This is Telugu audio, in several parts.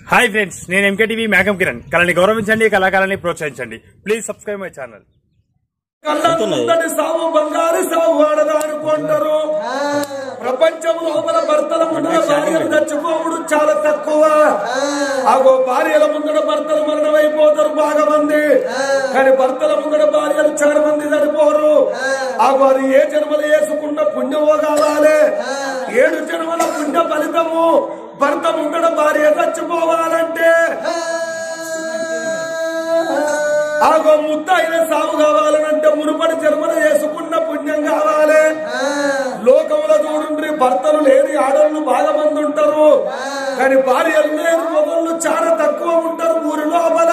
హాయ్ ఫ్రెండ్స్ నేను ఎంకేటీవీ మేఘం కిరణ్ కళని గౌరవించండి కళాకారాన్ని ప్రోత్సహించండి ప్లీజ్ సబ్స్క్రైబ్ మై ఛానల్ కళ్ళంతటి సావు బంగారు సావు ఆడదా అనుకుంటారు ప్రపంచం లోపల భర్తల ముందర భార్యలు చచ్చిపోవుడు చాలా తక్కువ ఆగో భార్యల ముందర భర్తలు మరణమైపోతారు బాగా మంది కానీ భర్తల ముందర భార్యలు చాలా మంది చనిపోరు ఆగో అది ఏ జన్మలు వేసుకున్న పుణ్యమో కావాలి ఏడు జన్మల పుణ్య ఫలితము భర్త ముందర భార్య చచ్చిపోవాలంటే ఆగో ముద్ద అయిన సాగు కావాలనంటే మునుపటి జన్మలు చేసుకున్న పుణ్యం కావాలి లోకంలో చూడండి భర్తలు లేని ఆడళ్ళు బాగా మంది ఉంటారు కానీ భార్యలు లేని మొగళ్ళు చాలా తక్కువ ఉంటారు ఊరి లోపల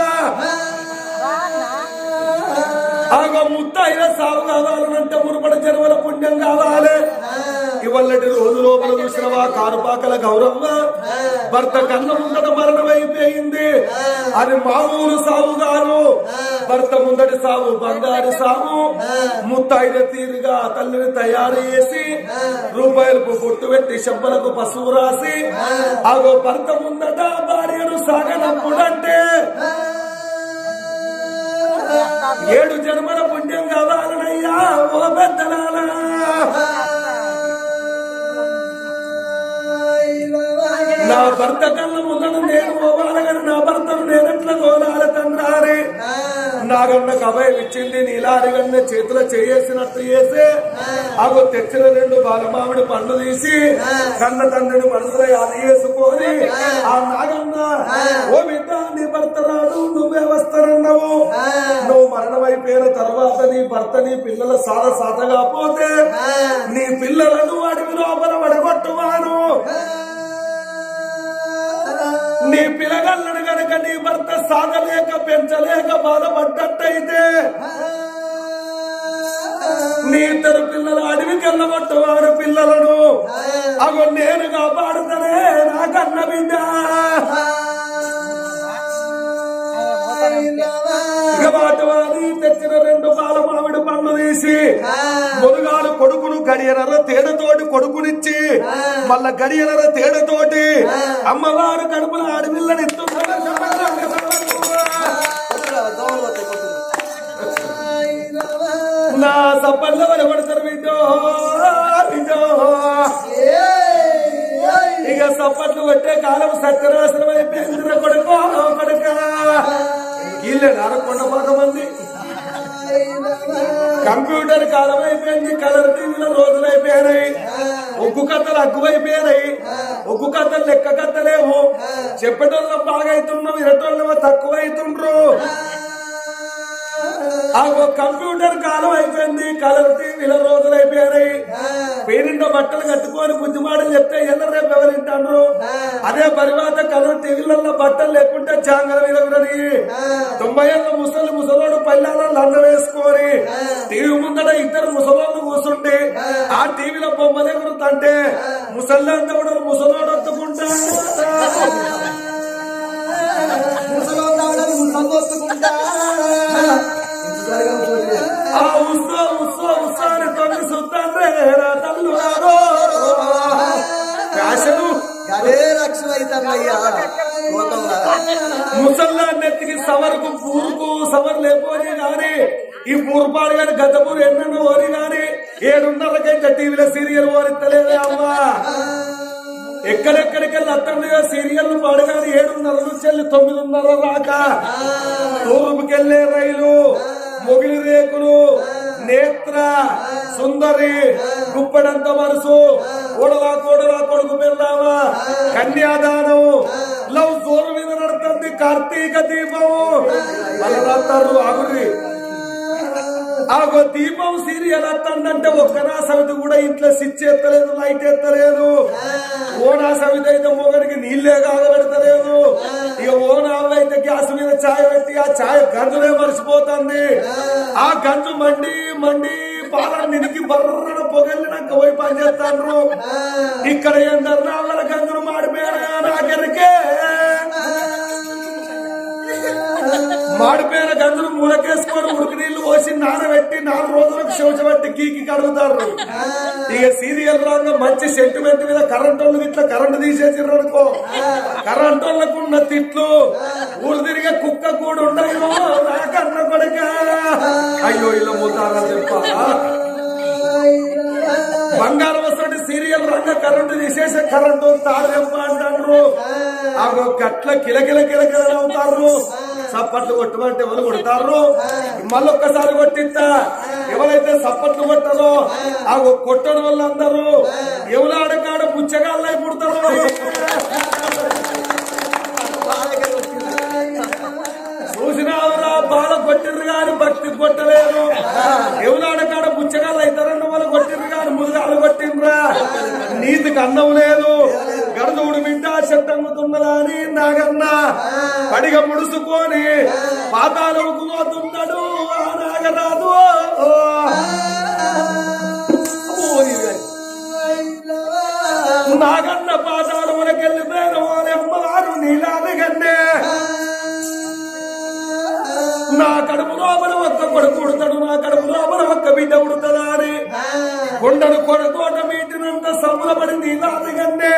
ఆగో ముద్ద అయిన సాగు కావాలనంటే మునుపటి జన్మల పుణ్యం కావాలి ఇవల్లటి రోజు లోపల చూసినవా కారుపాకల గౌరవ భర్త కన్న ముందట మరణం అయిపోయింది అది మా ఊరు సాగు గారు భర్త ముందటి సాగు బంగారు సాగు ముత్తైన తీరుగా తల్లిని తయారు చేసి రూపాయలకు పొట్టు పెట్టి శబ్బలకు పసుపు రాసి ఆగో భర్త ముందట భార్యను సాగనప్పుడంటే ఏడు జన్మల పుణ్యం కావాలనయ్యా ఓ పెద్దలాలా నా భర్త కళ్ళ ముందర నేను పోవాలి కానీ నా భర్తను నేనెట్లా తోలాలి తండ్రి నాగన్న కబాయి ఇచ్చింది నీలారి గన్న చేతిలో చేసినట్టు చేసి అవి తెచ్చిన రెండు బాలమామిడి పండ్లు తీసి కన్న తండ్రిని మనసులో అది వేసుకొని ఆ నాగన్న ఓ బిడ్డ నీ భర్త రాడు నువ్వే వస్తానన్నావు నువ్వు మరణమైపోయిన తర్వాత నీ భర్త నీ పిల్లల సాధ సాధగా పోతే నీ పిల్లలను అడవి లోపల పడగొట్టువాను నీ పిల్లగల్లను గనక నీ భర్త సాగలేక పెంచలేక బాధపడ్డట్టయితే నీ ఇద్దరు పిల్లలు అడవికి వెళ్ళగొట్టవారు పిల్లలను అగో నేను కాపాడుతానే నా కన్న బిడ్డ ఇక వాటి తెచ్చిన రెండు పాల మామిడి పండ్లు తీసి మురుగాలు కొడుకును గడియనర తేడతోటి కొడుకునిచ్చి మళ్ళా గడియనర తేడతోటి అమ్మవారు కడుపుల ఆడపిల్లని నా సప్పల్లో వరపడతారు బిడ్డో బిడ్డో ఇక సప్పట్లు కొట్టే కాలం సత్యనాశనం అయిపోయింది కొడుకో కొడుక వీళ్ళే నరకొండ పక్క మంది కంప్యూటర్ కాలం అయిపోయింది కలర్ టీవీలో రోజులు అయిపోయినాయి ఒగ్గు కథలు అగ్గువైపోయినాయి ఒగ్గు కథలు లెక్క కథలేవు చెప్పేటోళ్ళం బాగా అవుతున్నాం ఇరటోళ్ళం తక్కువ అవుతుండ్రు ఆ ఒక కంప్యూటర్ కాలం అయిపోయింది కలర్ టీవీలో రోజులు అయిపోయినాయి పేరింటో బట్టలు కట్టుకొని బుద్ధి మాటలు చెప్తే ఎన్న రేపు ఎవరింటారు అదే పరివాత కలర్ టీవీలలో బట్టలు లేకుంటే జాంగల మీద ఉన్నది తొంభై ఏళ్ళ ముసలి ముసలోడు పల్లెల్లో లండ వేసుకొని టీవీ ముందర ఇద్దరు ముసలోళ్ళు కూర్చుండి ఆ టీవీలో బొమ్మలు ఎగురుతుంటే ముసలి అంతా కూడా ముసలోడు ఒత్తుకుంటా ఆ ఉస్సో ఉస్సో ఉస్సో అని తొలి సుత్తండ్రే రా తల్లులారో ఫ్యాషను అదే లక్ష్యం అవుతామయ్యా ముసల్లా నెత్తికి సవరకు పూరుకు సవర్ లేకపోని గాని ఈ పూర్పాడు గాని గతపూరు ఎన్నెన్నో ఓరి గాని ఏడున్నరకైతే టీవీలో సీరియల్ ఓరిత్తలేదే అమ్మా ఎక్కడెక్కడికెళ్ళి అత్తండిగా సీరియల్ పాడగాని ఏడున్నర నుంచి వెళ్ళి తొమ్మిదిన్నర రాక తూర్పుకెళ్లే రైలు మొగిలి రేకులు నేత్ర సుందరి గుప్పడంత మనసు కూడలా కూడలా కొడుకు పెళ్ళామా కన్యాదానం లవ్ జోరు మీద నడుతుంది కార్తీక దీపము బలరాతారు ఆగురి ఆగో దీపం సీరియల్ వస్తుందంటే ఒక్కనా సవితి కూడా ఇంట్లో స్విచ్ ఎత్తలేదు లైట్ ఎత్తలేదు ఓనా సవితి అయితే మొగడికి నీళ్ళే కాగబెడతలేదు ఇక ఓనా అయితే గ్యాస్ మీద ఛాయ్ పెట్టి ఆ ఛాయ్ గంజులే మర్చిపోతుంది ఆ గంజు మండి మండి పాల నినికి బర్రన పొగలినాక పోయి పని చేస్తాండ్రు ఇక్కడ ఏందన్నా వాళ్ళ గంజులు మాడిపోయారు నాకెరికే మాడిపోయిన గంజులు మూలకేసుకొని ఉడికి నీళ్లు పోసి నానబెట్టి నాలుగు రోజులకు శౌచబట్టి కీకి కడుగుతారు ఇక సీరియల్ రాగా మంచి సెంటిమెంట్ మీద కరెంట్ వాళ్ళు ఇట్లా కరెంట్ తీసేసారు అనుకో కరెంట్ వాళ్ళకు ఉన్న తిట్లు ఊరు తిరిగే కుక్క కూడా ఉండదు నాకన్న కొడుక అయ్యో ఇలా మూతారా చెప్ప బంగారం వస్తుంటే సీరియల్ రంగ కరెంటు తీసేసే కరెంటు తాడెంప అంటారు ఆ గట్ల కిలకిల కిలకిల అవుతారు సప్పట్లు కొట్టమంటే ఎవరు కొడతారు మళ్ళొక్కసారి కొట్టిస్తా ఎవరైతే సప్పట్లు కొట్టరో ఆ కొట్టడం వాళ్ళందరూ ఎవరు ఆడకాడ పుచ్చగాళ్ళై పుడతారు చూసినావురా బాల కొట్టిర్రు గాని భక్తి కొట్టలేరు ఎవరాడ కాడ పుచ్చగాళ్ళు అవుతారన్న వాళ్ళు కొట్టిర్రు గాని ముదుగాలు కొట్టిండ్రా నీతికి అన్నం లేదు గడదూడు బిడ్డ చెట్టంగుతున్నదా అని నాగన్న పడిగ ముడుసుకొని పాతాళముకు పోతున్నాడు ఆ నాగరాదు నాగన్న పాతాళములకు వెళ్ళిపోయిన వారి అమ్మవారు నీలాది కన్నే నా కడుపు లోపల ఒక్క కొడుకు ఉడతాడు నా కడుపు లోపల ఒక్క బిడ్డ ఉడుతుందా అని కొండను కొడుకోట మీటినంత సంబరపడింది ఇలాదిగన్నే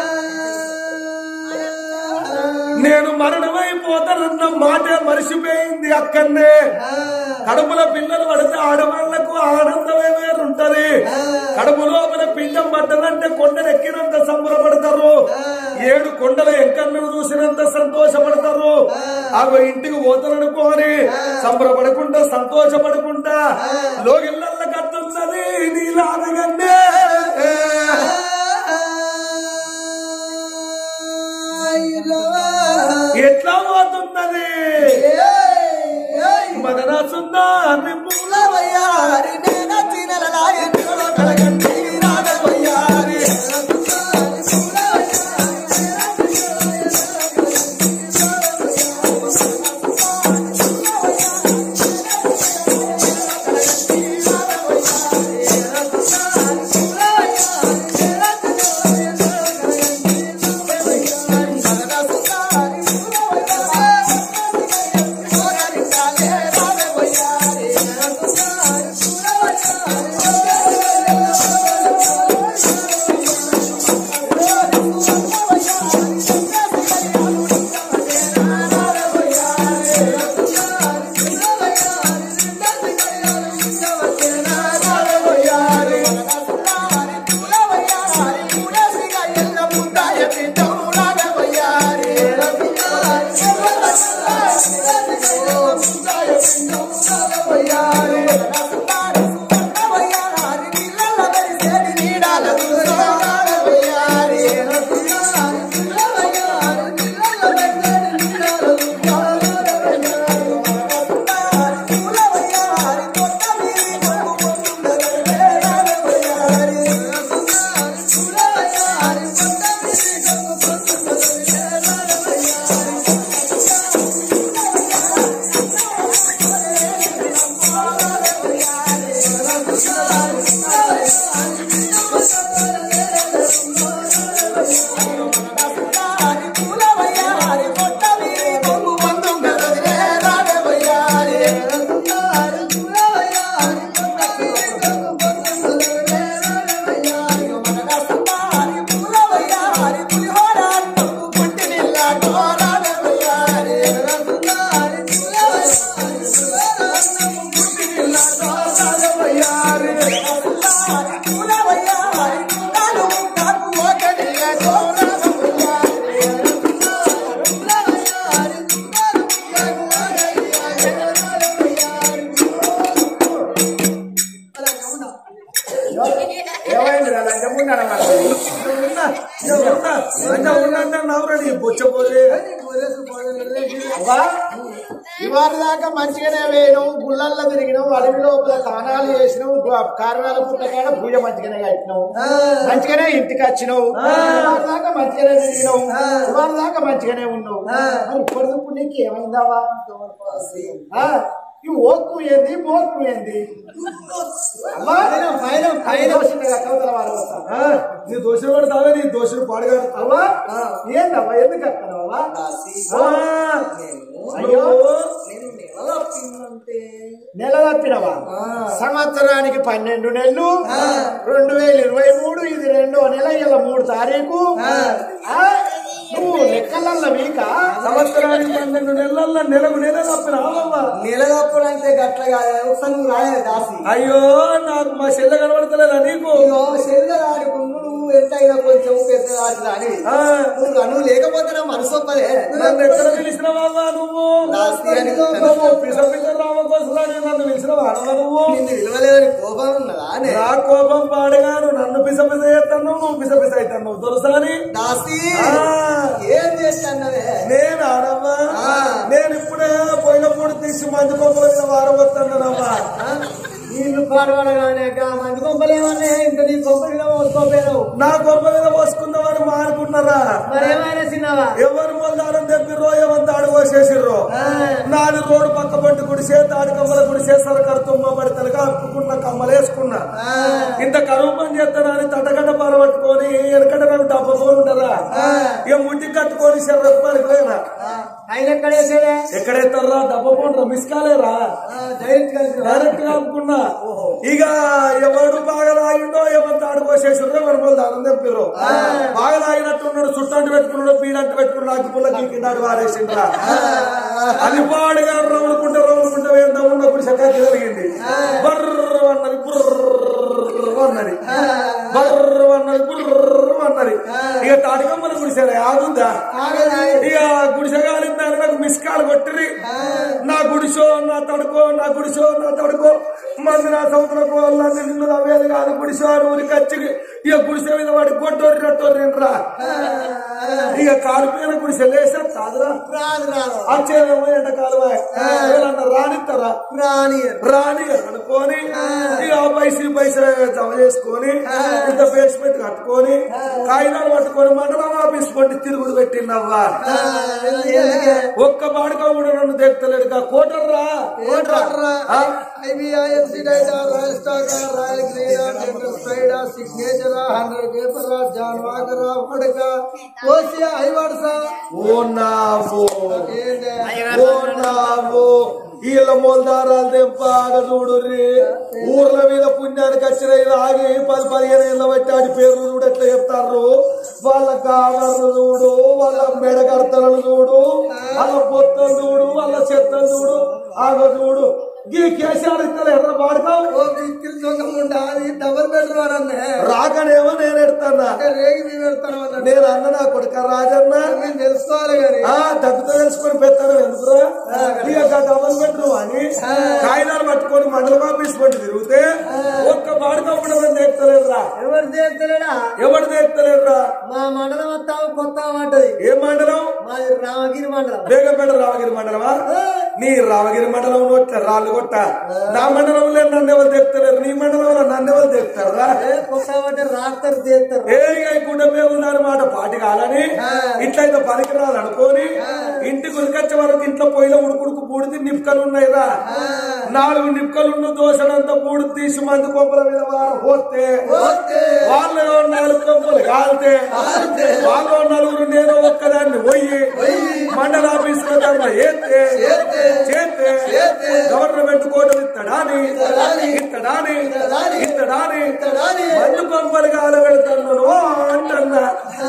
నేను మరణమైపోతానన్న మాట మరిచిపోయింది అక్కడనే కడుపుల పిల్లలు పడితే ఆడవాళ్లకు ఆనందమే వేరుంటది కడుపు లోపల పిండం పడ్డదంటే కొండనెక్కినంత సంబరపడతారు ఏడు కొండల ఎంకన్నను చూసినంత సంతోషపడతారు ఆమె ఇంటికి పోతారనుకోని సంబరపడకుండా సంతోషపడకుండా లోగిళ్ళ కట్టున్నది నీలాదగన్నే ఎట్లా పోతున్నది మదన సుందరి నవ్వురని బొచ్చపోలే ఇవాళ దాకా మంచిగానే వేయడం గుళ్ళల్లో తిరిగినావు అడవి లోపల దానాలు చేసినావు కారణాల పుట్టకాడ పూజ మంచిగానే కట్టినావు మంచిగానే ఇంటికి వచ్చినావు ఇవాళ దాకా మంచిగానే తిరిగినావు ఇవాళ దాకా మంచిగానే ఉన్నావు మరి ఇప్పుడు ఇప్పుడు నీకు ఏమైందావా ఆ? ఈ ఓక్కు ఏంది మోక్కు ఏంది అమ్మా పైన పైన వచ్చింది కవతల వాళ్ళు వస్తా ఆ, నీ దోషం పడతావే నీ దోషం పాడగాడు అవ్వా ఏందవ్వా ఎందుకు అక్కడవ్వా అయ్యో నెల తప్పినవా సంవత్సరానికి పన్నెండు నెలలు రెండు వేల ఇరవై మూడు ఇది రెండో నెల ఇలా మూడు తారీఖు ఆ, నువ్వు లెక్కలల్ల వీక సంవత్సరానికి పన్నెండు నెలల్లో నెలకు నెల తప్పిన నిలదప్పుడంటే గట్ల కాదు ఒకసారి నువ్వు రాయే దాసి అయ్యో నాకు మా చెల్లె కనబడతలేదా నీకు ఇగో శరీర ఆడుకున్ను నువ్వు ఎంతైనా కొంచెం పెద్ద ఆడుతుంది అని ఆ, నువ్వు నువ్వు లేకపోతే నా మనసు ఒప్పదే నన్ను ఎక్కడ పిలిచినవా నువ్వు దాసి అని నువ్వు పిస పిస రామకోసరాని నన్ను పిలిచినవా నువ్వు నిన్ను విలువలేదని కోపం ఉన్నదా అనే నా కోపం పాడగాను నన్ను పిస పిస చేస్తాను నువ్వు పిస పిస అవుతాను దొరసాని దాసి ఆ. ఏం చేస్తానవే నేను ఆడమ్మా ఆ. నేను ఇప్పుడే పోయినప్పుడు తీసి మంచి కొమ్మల మీద వారబోతున్నానమ్మా నీళ్లు పాడవాడగానే మంది కొంపలేమన్నా ఇంత నీ కొంపలు మోసుకోపోయావు నా కొమ్మ మీద పోసుకుందామని మానుకున్నారా మరేమైనా చిన్నవా ఎవరు మొదలారం తెప్పిర్రో ఏమంత అడుగోసేసిర్రో నాలుగు రోడ్డు పక్క పట్టు గుడిసే తాడి కమ్మల గుడిసే సరకర తుమ్మ పడతలుగా అప్పుకున్న కమ్మలు వేసుకున్నా ఇంత కరువు పని చేస్తానని తటగడ్డ పార పట్టుకొని వెనకట నాకు డబ్బ ఫోన్ ఉంటదా ఇక ముట్టి కట్టుకొని శరీరం పనికి లేనా ఆయన ఎక్కడ వేసాడే ఎక్కడెత్తారా డబ్బ ఫోన్ రా మిస్ కాలేరా డైరెక్ట్ కలిసి డైరెక్ట్ గా అనుకున్నా ఇక ఎవడు బాగా లాగిండో ఎవరు తాడుకోసేసారో ఎవరు వాళ్ళు దానం తెప్పిర్రు బాగా లాగినట్టున్నాడు చుట్టంటు పెట్టుకున్నాడు పీడంటు పెట్టుకున్నాడు అగ్గి పుల్ల కిందాడు వారేసిండ్రా అది పాడుగా రవ్వుకుంటే రవ్వుకుంటే వేద్దాం ఉన్నప్పుడు చక్కగా జరిగింది బర్ర అన్నది బుర్ర అన్నది బర్ర అన్నది బుర్ర అన్నది ఇక తాడికమ్మల గుడిసె ఆగుందా ఇక గుడిసె కాలిందని నాకు మిస్ కాల్ కొట్టిరి నా గుడిసో నా తడుకో నా గుడిసో నా తడుకో మంది నా సముద్రకు వల్ల నిన్ను నవ్వేది కాదు గుడిసో అని ఊరికి వచ్చి ఇక గుడిసె మీద వాడి కొట్టోరి రట్టోరి రా ఇక కాలిపోయిన గుడిసె లేసా కాదురా రాదు రాదు వచ్చేదేమో ఎండకాలం రానిస్తారా రాని రాని అనుకొని ఇక ఆ పైసలు పైసలు జమ చేసుకొని ఇంత బేస్మెంట్ కట్టుకొని కాగితాలు పట్టుకొని మండలం ఆఫీస్ కొండి తిరుగుడు పెట్టిందవ్వా ఒక్క బాడక కూడా నన్ను తెత్తలేడు కా కోటర్రా ఆ? ఐబిఐఎఫ్సి డైటా రాయల్ స్టార్ రాయల్ గ్రీన్ జనరల్ స్ప్రైడ్ Signature Hundred Pipers Johnnie Walker పడక ఓసియా ఐవాడ్సా ఓ నావో ఓ నావో వీళ్ళ మొలదారాలు తెంపాగా చూడుర్రి ఊర్ల మీద పుణ్యానికి వచ్చిన ఇది ఆగి పది పదిహేను ఏళ్ళ బట్టి ఆడి పేర్లు చూడు ఎట్లా చెప్తారు వాళ్ళ కావర్లు చూడు వాళ్ళ మెడగడతలు చూడు వాళ్ళ పొత్తలు చూడు వాళ్ళ చెత్తలు చూడు ఆగ చూడు ఈ కేసీఆర్ ఇద్దరు ఎర్ర పాడుతావు ఓ బిక్కిల్ దొంగ ముండా అది డబుల్ బెడ్రూమ్ అన్నే రాకనేమో నేను ఎడతానా రేగి మీ పెడతాను అన్నాడు నేను అన్న నా కొడుక రాజన్న మేము తెలుసుకోవాలి కానీ ఆ దగ్గుతో తెలుసుకొని పెడతాను ఎందుకురా ఇక డబల్ బెడ్రూమ్ అని కాగితాలు పట్టుకొని మండలం ఆఫీస్ పట్టి తిరిగితే ఒక్క బాడుక కూడా మంది ఎక్కలేదురా ఎవరు చేస్తలేడా ఎవడు తెక్కలేదురా మా మండలం వస్తావు కొత్త అంటది ఏ మండలం మాది రామగిరి మండలం బేగంపేట రామగిరి మండలమా నీ రామగిరి మండలం నోట్ల రాళ్ళు కొట్ట నా మండలంలో నన్ను ఎవరు తెక్కలేరు నీ మండలంలో నన్ను ఎవరు తెస్తారా ఏ కొత్త అంటే రాస్తారు చేస్తారు ఏ గుడ్డమే ఉన్నారన్నమాట పాటి కాలని ఇట్లయితే పనికిరాదు అనుకోని ఇంటికి ఉరికొచ్చే వరకు ఇంట్లో పొయ్యిలో ఉడుకుడుకు బూడిది నిప్పుకలు ఉన్నాయిరా నాలుగు నిప్పుకలు దోసడంతా బూడి తీసి మంది కొంపల మీద వారు పోతే వాళ్ళు నాలుగు కొంపలు కాలితే వాళ్ళు నలుగురు నేను ఒక్కదాన్ని పోయి మండల ఆఫీసులో ధర్మ ఏతే చేస్తే గవర్నమెంట్ కోటలు ఇత్తడాని ఇత్తడాని ఇత్తడాని మందు కొంపలు కాల పెడతాను అంటున్నా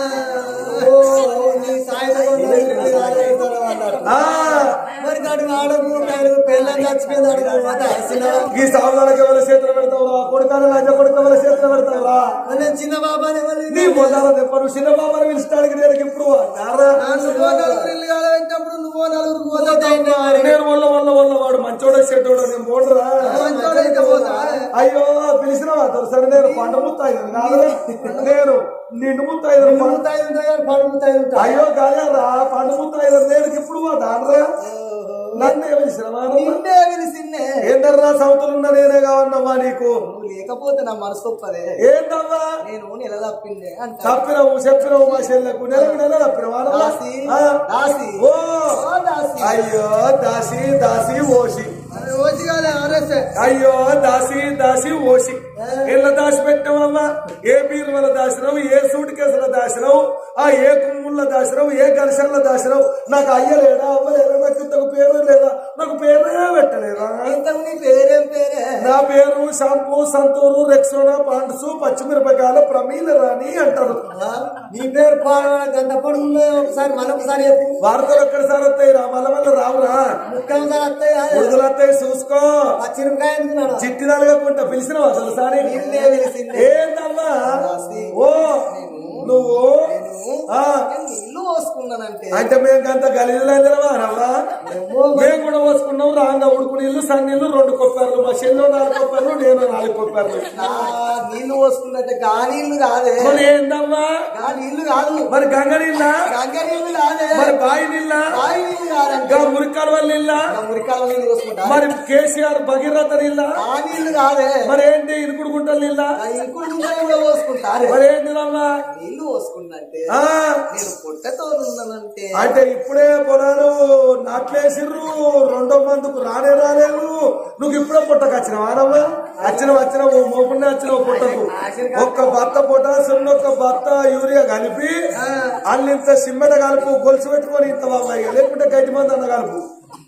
ఓ, నీ సాయంత్రం అన్నారు ఆ, మరి కాడు ఆడకు ఆయన పెళ్ళని చచ్చిపోయింది అడుగు ఈ సావులకి ఎవరి చేతులు పెడతావురా కొడుకాల లంచ కొడుకు ఎవరి చేతులు పెడతావురా నేను చిన్న బాబాని నీ మొదల తెప్పను చిన్న బాబాను పిలుస్తానికి నేను ఇప్పుడు నారా నువ్వు నలుగురు ఇల్లు కాలబెట్టినప్పుడు నువ్వు నలుగురు పోతావు నేను వల్ల వల్ల వల్ల వాడు మంచోడ చెడ్డోడు నేను పోడరా మంచోడైతే పోతా అయ్యో పిలిచినవా సరే నేను పంట ముత్తాయి కాదు నేను నిండు ముత్తాయి పడుతాయి ఉంటాయి కానీ పడుతాయి ఉంటాయి అయ్యో కాదా పండు ముత్తాయి నేను ఇప్పుడు పోతానరా నన్ను పిలిచినవా నిన్నే పిలిచిందే ఏంటర్రా సౌతులున్న నేనే కావన్నమ్మా నీకు నువ్వు లేకపోతే నా మనసు ఒప్పదే ఏంటమ్మా నేను నెల తప్పిందే అంట చెప్పినవు చెప్పినవు మా చెల్లెకు నెలకు నెల తప్పినవా దాసి దాసి ఓ ఓ దాసి అయ్యో దాసి దాసి ఓసి అరే ఓసి కాలే ఆర్ఎస్ఏ అయ్యో దాసి దాసి ఓసి ఎల్ల దాసి పెట్టినవమ్మా ఏ బీరువల దాసినవు ఏ సూట్ కేసుల దాసినవు ఆ ఏ కుమ్ముళ్ళ దాసరావు ఏ ఘర్షణల దాసరావు నాకు అయ్యలేదా అవ్వలేదా నాకు ఇంతకు పేరు లేదా నాకు పేరే పెట్టలేదా ఇంతకు నీ పేరేం పేరే నా పేరు షాంపూ సంతూరు రెక్సోనా పాండ్సు పచ్చిమిరపకాయల ప్రమీల రాణి అంటారు ఆ, నీ పేరు పాడ గంట పడుతుందో ఒకసారి మరొకసారి చెప్పు వార్తలు ఒక్కడిసారి వస్తాయి రా మళ్ళా మళ్ళీ రావురా ముఖ్యం సార్ వస్తాయి ఉడుదలు వస్తాయి చూసుకో పచ్చిమిరపకాయ ఎందుకున్నాడు చిట్టి నలగకుంటా పిలిచిన ఒకసారి నిన్నే పిలిచింది. ఏందమ్మా ఓ నువ్వు ఆ నేను ఇల్లు పోసుకున్నానంటే అంటే మేము అంత గలీలైందిరవా రవ్వా మేము కూడా పోసుకున్నాం రాంగా ఉడుకుని ఇల్లు సన్నీళ్ళు రెండు కొప్పారు మా చెల్లు నాలుగు కొప్పారు నేను నాలుగు కొప్పారు నా నీళ్లు పోసుకున్నట్టే గా నీళ్లు కాదే మరి ఏందమ్మా గా నీళ్లు కాదు మరి గంగ నీళ్ళ గంగ నీళ్లు కాదే మరి బాయి నీళ్ళ బావి నీళ్లు కాదంటే గా మురికాల వల్ల నీళ్ళ నా మురికాల నీళ్లు పోసుకుంటా మరి కేసీఆర్ భగీరథ నీళ్ళ ఆ నీళ్లు కాదే మరి ఏంటి ఇనుకుడు గుంటల నీళ్ళ నా ఇంకుడు గుంటలు కూడా పోసుకుంటారే మరి ఏంటిదమ్మా నీళ్లు పోసుకున్నట్టే ఆ నేను పొట్టతో ఉన్నానంటే అంటే ఇప్పుడే పొలాలు నాట్లేసిర్రు రెండో మందుకు రానే రాలేదు నువ్వు ఇప్పుడే పుట్టకు వచ్చినావు ఆనమ్మా వచ్చిన వచ్చిన మోపునే వచ్చినావు పుట్టకు ఒక్క బత్త పొటాసియం ఒక్క బత్త యూరియా కలిపి అల్లింత సిమ్మెట కలుపు గొలుసు పెట్టుకొని ఇంత బాబాయ్ లేకుంటే గట్టి మంది అన్న కలుపు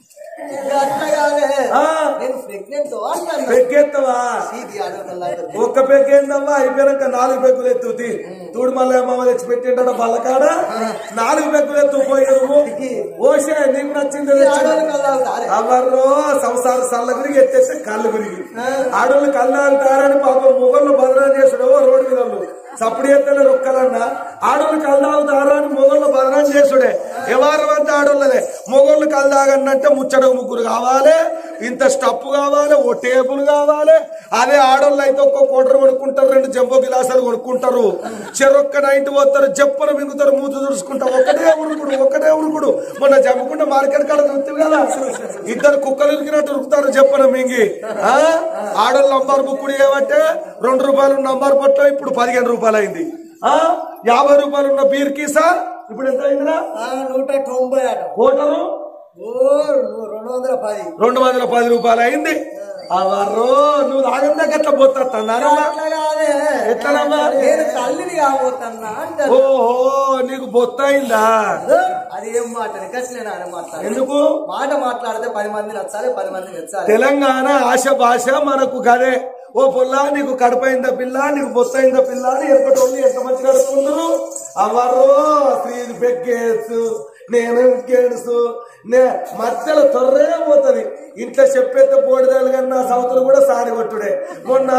అట్లా కాదే ఆ నేను ప్రెగ్నెంట్ అంటాను పెగ్గెత్తవా ఇది అడగల ఒక్క పెగ్గు ఏందమ్మా అయిపోయాక నాలుగు పెగ్గులు ఎత్తుతి తూడు మళ్ళీ మామ తెచ్చి పెట్టిండ బల్లకాడ నాలుగు పెగ్గులు ఎత్తు పోయారు ఓసే నీకు నచ్చింది తెచ్చింది. అవర్రో సంసార సల్ల గురికి ఎత్తేస్తే కళ్ళు గురికి ఆడోళ్ళు కళ్ళు అంటారని పాపం మొగళ్ళు బదనాలు చేసుడు రోడ్డు మీద వాళ్ళు. సప్పుడు ఎత్తలే రొక్కలన్నా ఆడోళ్ళు కళ్ళు తాగుతారా అని మొగళ్ళు బదనాలు చేసుడే ఎవరు అంటే ఆడోళ్ళదే మొగళ్ళు కళ్ళు తాగన్నట్టే ముచ్చట ముగ్గురు కావాలి ఇంత స్టప్ కావాలి ఓ టేబుల్ కావాలి అదే ఆడోళ్ళు అయితే ఒక్క కోటరు కొనుక్కుంటారు రెండు జంబో గిలాసాలు కొనుక్కుంటారు చెరొక్క నైంటి పోతారు జప్పన మింగుతారు మూత తుడుచుకుంటారు ఒకటే ఉరుకుడు ఒకటే ఉరుకుడు మొన్న జమ్మకుండా మార్కెట్ కాడ దొరుకుతుంది కదా ఇద్దరు కుక్కలు ఇరికినట్టు ఉరుకుతారు చెప్పన మింగి ఆ ఆడోళ్ళు నంబర్ బుక్కుడు ఏమంటే రెండు రూపాయలు నంబర్ పొట్ల ఇప్పుడు పదిహేను రూపాయలు అయింది ఆ యాభై రూపాయలు ఉన్న బీర్ కీసా ఇప్పుడు ఎంత అయిందిరా నూట తొంభై అట కోటరు ఓ రెండు వందల పది రెండు వందల పది రూపాయలు అయింది అవర్రో నువ్వు తాగందా గట్ల పోతాన్నారా అట్లా కాదే ఎట్లనమ్మా నేను తల్లిని కాబోతున్నా అంటారు ఓహో నీకు బొత్త అయిందా అది ఏం మాట గట్లే నాన్న మాట్లాడు ఎందుకు మాట మాట్లాడితే పది మంది నచ్చాలి పది మంది నచ్చాలి తెలంగాణ ఆశ భాష మనకు గదే ఓ పుల్ల నీకు కడపైందా పిల్ల నీకు బొత్తైందా పిల్ల అని ఎప్పటి ఎంత మంచి కడుపుకుందరు అవ్వరు స్త్రీలు పెగ్గేసు నేను గేడుసు నే మధ్యలో తొర్రే పోతది ఇంట్లో చెప్పేస్తే బోడిదాలు కన్నా సౌతులు కూడా సారి కొట్టుడే మొన్న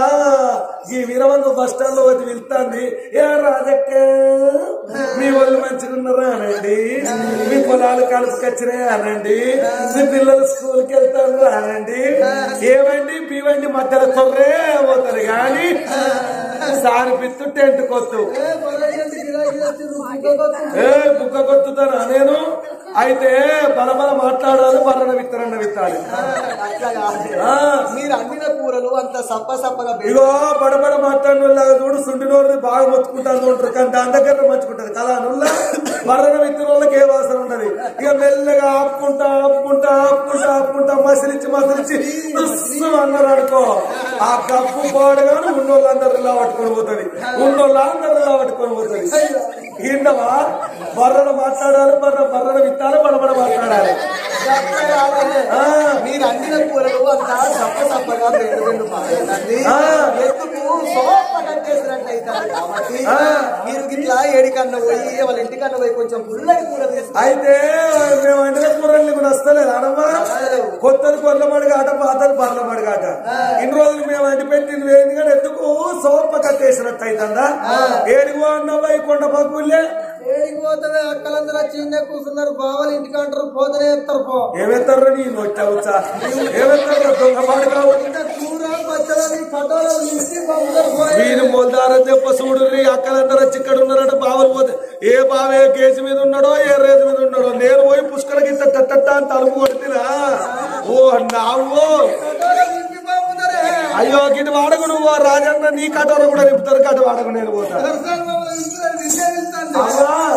ఈ వీరవంగ బస్ స్టాండ్ లో వచ్చి వెళ్తాంది ఏ రాజక్క మీ వాళ్ళు మంచిగా ఉన్నారా అనండి మీ పొలాలు కలుపుకొచ్చినాయి అనండి మీ పిల్లలు స్కూల్కి వెళ్తారు అనండి ఏవండి బీవండి మధ్యలో తొర్రే పోతారు కానీ సారి పిత్తు టెంట్ కొత్తు ఏ బుక్క కొత్తుతానా నేను అయితే బలబల మాట్లాడాలి బర్రన విత్తరన్న విత్తాలి అట్లా కాదు ఆ, మీరు అమ్మిన కూరలు అంత సప్ప సప్పగా పె- ఇగో బడబడ మాట్లాడిన వాళ్ళగా చూడు సుండి నోరు బాగా మొత్తుకుంటాను ఉంటారు కానీ దాని దగ్గర మంచుకుంటది కదా నుల్ల బర్రన విత్తిన వాళ్ళకి ఏ వాసన ఉండదు ఇక మెల్లగా ఆపుకుంటా ఆపుకుంటా ఆపుకుంటా ఆపుకుంటా మసిలిచ్చి మసిలిచ్చి తుస్సు అన్నారు అనుకో ఆ కప్పు పాడగానే ఉన్నోళ్ళందరూ ఇలా పట్టుకొని పోతుంది ఉన్నోళ్ళందరూ ఇలా పట్టుకొని పోతుంది ఏంటవా బర్రన మాట్లాడాలి బర్ర బర్రన విత్తాలి బడబడ మాట్లాడాలి అట్లా కాదు. ఆ. మీరు అమ్మిన కూరలు అంత సప్ప సప్పగా రెండు రెండు పారేయండి ఆ. ఎందుకు సోప కట్టేసినట్టు అవుతారు కాబట్టి ఆ. మీరు ఇట్లా ఏడికన్నా పోయి వాళ్ళ ఇంటికన్నా పోయి కొంచెం పుల్లటి కూర తీసుకు అయితే మేము వండిన కూరలు నీకు నచ్చలేదు ఆడమ్మా కొత్తది కొర్ల మడిగాట పాతది బర్ల మడిగాట ఇన్ని రోజులు మేము వండి పెట్టింది వేయింది కానీ ఎందుకు సోప కట్టేసినట్టు అవుతుందా ఏడిగో అన్నవా ఈ కొండ పక్కులే ఏడికి పోతే అక్కలందరూ వచ్చి ఇన్నే కూర్చున్నారు బావలు ఇంటికి అంటారు పోతనే ఎత్తారు పో ఏమెత్తారు నీ నొచ్చా ఏమెత్తారు దొంగ పాడుగావు ఇంకా కూర పచ్చలని పటోలు ఇచ్చి పంపుతారు పోయి వీరు మొల్దారని చెప్ప చూడు అక్కలందరూ వచ్చి ఇక్కడ ఉన్నారంటే బావలు పోతే ఏ బావే కేసు మీద ఉన్నాడో ఏ రేజు మీద ఉన్నాడో నేను పోయి పుష్కరకి ఇంత టట్ట అని తలుపు కొడుతున్నా ఓ నావో పటోలు ఇంటి పంపుతారే అయ్యో గిటి వాడకు నువ్వు రాజన్న నీ కటోర కూడా నింపుతారు కట వాడకు నేను పోతా దర్శనం మమ్మల్ని ఇంట్లో నిషేధిస్తాను. అమ్మా,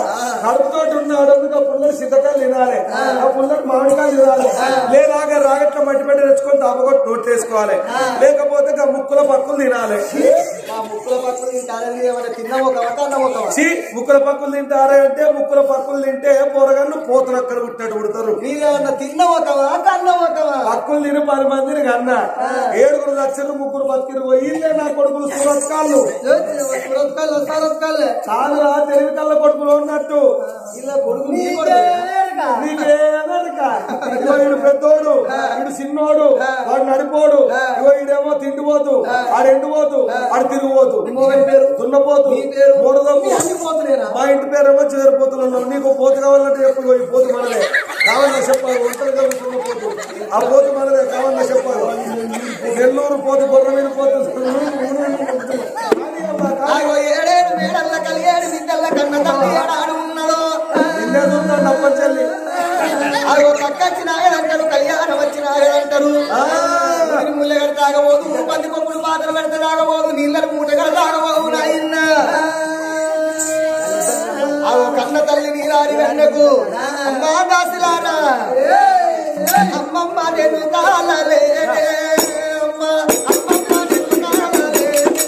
కడుపుతోటి ఉన్నాడు అందుకు ఆ పుల్లలు చింతకాయలు తినాలి ఆ పుల్లలు మామిడికాయలు తినాలి లేదా రాగట్ల మట్టి పెట్టి తెచ్చుకొని తాపకొట్టి నోట్ వేసుకోవాలి లేకపోతే ఆ ముక్కుల పక్కులు తినాలి మా ముక్కుల పక్కన తింటారని ఏమైనా తిన్నావు ఒక అన్నం ఒక చి ముక్కుల పక్కులు తింటారే అంటే ముక్కుల పక్కులు తింటే పోరగాళ్ళు పోతులు అక్కడ పుట్టినట్టు పుడతారు మీరేమన్నా తిన్నావు ఒకవా అన్నం ఒకవా పక్కులు తిని పది మందిని కన్నా ఏడుగురు లక్షలు ముగ్గురు బతికిరు వీళ్ళే నా కొడుకులు సురత్కాళ్ళు సురత్కాలు సరత్కాలే చాలురా తెలివి కళ్ళ కొడుకులు ఉన్నట్టు ఇలా కొడుకు నీ కొడుకు. నీకేదనక ఇగో ఈడు పెద్దోడు ఈడు చిన్నోడు వాడు నడిపోడు ఇగో ఈడేమో తిండిపోతు ఆడు ఎండిపోతు ఆడు తిరిగిపోతు మొగలి పేరు దున్నపోతు నీ పేరు మూడదప్పు మీ అన్ని పోతులేనా మా ఇంటి పేరేమో చేరిపోతున్నావు నీకు పోతు కావాలంటే చెప్పు ఇగో ఈ పోతు మనదే కావాలన్నా చెప్పాలి ఒంటరిగా ఉంటున్న పోతు ఆ పోతు మనదే కావాలన్నా చెప్పాలి నెల్లూరు పోతు గొర్రె మీద పోతు ఆగో ఏడేడు మేడల్ల కలిగేడు బిడ్డల్ల కన్న తల్లి ఏడాడు ఉన్నదో నిన్నేదుందండి అప్పచెల్లి ఆగో కక్కచ్చి నాగదంటారు కళ్యాణం వచ్చి నాగదంటారు ముల్లగడ తాగబోదు పంది కొమ్ముడు పాత్ర పెడితే తాగబోదు నీళ్ళని మూటగడ తాగబోదు నాయన్న ఆగో కన్న తల్లి నీరారి వెన్నకు అమ్మా దాసిలారా అమ్మమ్మ నేను కాలలే అమ్మ అమ్మమ్మ నేను కాలలే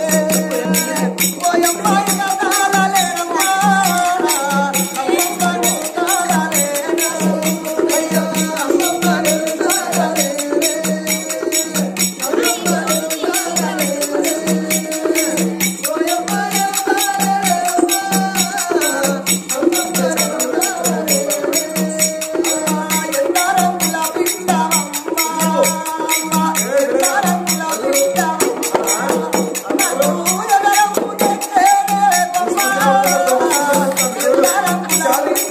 ఓయమ్మ నేను కాలలేనమ్మా అమ్మమ్మ నేను కాలలే అయ్యో అమ్మమ్మ నేను కాలలే అమ్మమ్మ నేను కాలలే ఓయమ్మ నేను కాలలేనమ్మా అమ్మమ్మ నేను కాలలే ఎందారంగుల పిండమమ్మ ఎందారంగుల పిండమమ్మ నన్ను ఎదరము తెచ్చేనే బొమ్మ ఎందారంగుల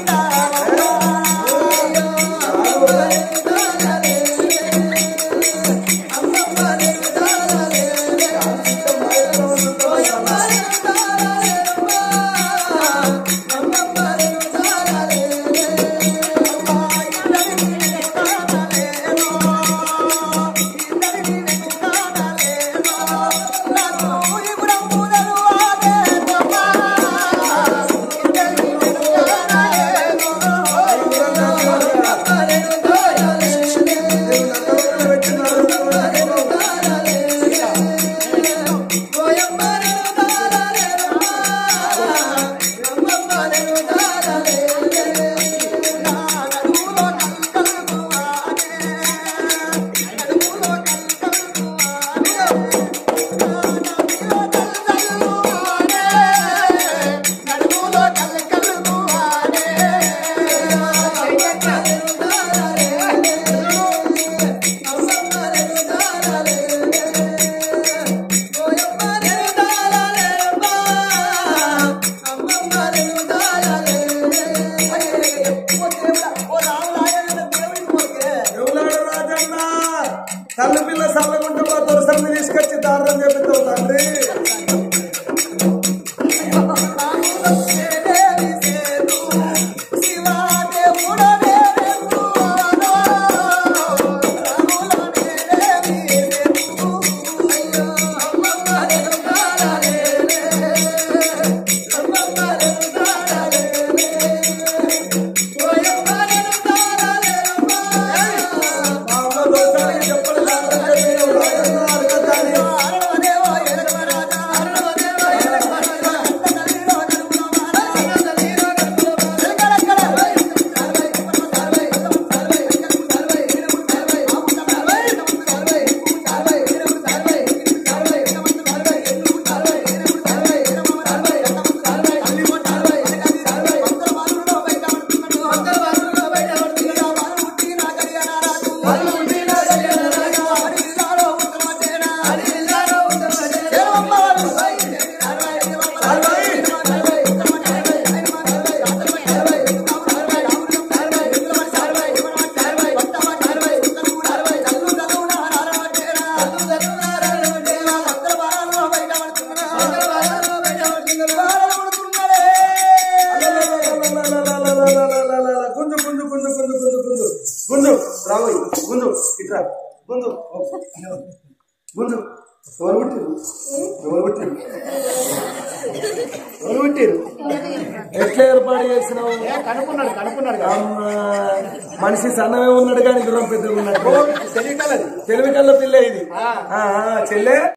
ఎవలాడు రాజన్న తల్లి పిల్ల సల్లగుంటే మా తొలసరిని తీసుకొచ్చి దారుణం చెబుతావు తండ్రి మా అమ్మ దొరసానికి చెప్పలు దారుణం చెప్పినావు రాజన్న అడగద్దాని. గుంజు గుంజు గుంజు గుంజు గుంజు గుంజు గుంజు రావోయ్ గుంజు ఇట్రా గుంజు గుంజు ఎవరు పుట్టిరు ఎవరు పుట్టిరు ఎవరు పుట్టిరు ఎట్లా ఏర్పాటు చేసినావు ఏ, కనుక్కున్నాడు కనుక్కున్నాడు కదా. అమ్మా, మనిషి సన్నమే ఉన్నాడు కానీ గుర్రం పెద్దగా ఉన్నాడు తెలియకలది తెలివి కల్ల పిల్ల ఇది ఆ, ఆ, చెల్లె